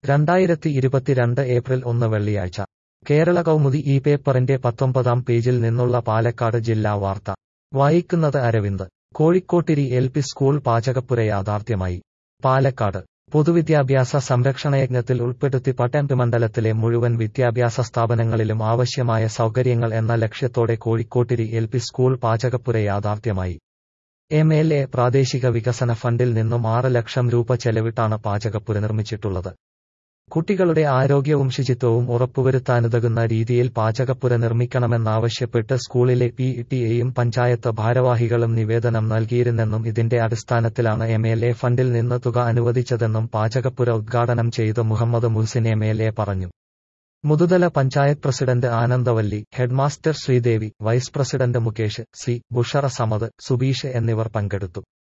രണ്ടായിരത്തി ഇരുപത്തിരണ്ട് ഏപ്രിൽ ഒന്ന് വെള്ളിയാഴ്ച കേരള കൗമുദി ഈ പേപ്പറിന്റെ പത്തൊമ്പതാം പേജിൽ നിന്നുള്ള പാലക്കാട് ജില്ലാ വാർത്ത വായിക്കുന്നത് Aravind Kozhikottiri L P school പാചകപ്പുര യാഥാർത്ഥ്യമായി പാലക്കാട് പൊതുവിദ്യാഭ്യാസ സംരക്ഷണയജ്ഞത്തിൽ ഉൾപ്പെടുത്തി പട്ടംപി മണ്ഡലത്തിലെ മുഴുവൻ വിദ്യാഭ്യാസ സ്ഥാപനങ്ങളിലും ആവശ്യമായ സൗകര്യങ്ങൾ എന്ന ലക്ഷ്യത്തോടെ കോഴിക്കോട്ടിരി എൽ പി സ്കൂൾ പാചകപ്പുര യാഥാർത്ഥ്യമായി എം എൽ എ പ്രാദേശിക വികസന ഫണ്ടിൽ നിന്നും ആറ് ലക്ഷം രൂപ ചെലവിട്ടാണ് പാചകപ്പുര നിർമ്മിച്ചിട്ടുള്ളത് കുട്ടികളുടെ ആരോഗ്യവും ശുചിത്വവും ഉറപ്പുവരുത്താനുതകുന്ന രീതിയിൽ പാചകപ്പുര നിർമ്മിക്കണമെന്നാവശ്യപ്പെട്ട് സ്കൂളിലെ പി ടിഎയും പഞ്ചായത്ത് ഭാരവാഹികളും നിവേദനം നൽകിയിരുന്നെന്നും ഇതിന്റെ അടിസ്ഥാനത്തിലാണ് എം എൽ എ ഫണ്ടിൽ നിന്ന് തുക അനുവദിച്ചതെന്നും പാചകപ്പുര ഉദ്ഘാടനം ചെയ്ത് Muhammad Muhsin M L A പറഞ്ഞു Muthuthala panchayat president Anandavalli headmaster Sreedevi vice president Mukesh C Bushara Samad Subeesh എന്നിവർ പങ്കെടുത്തു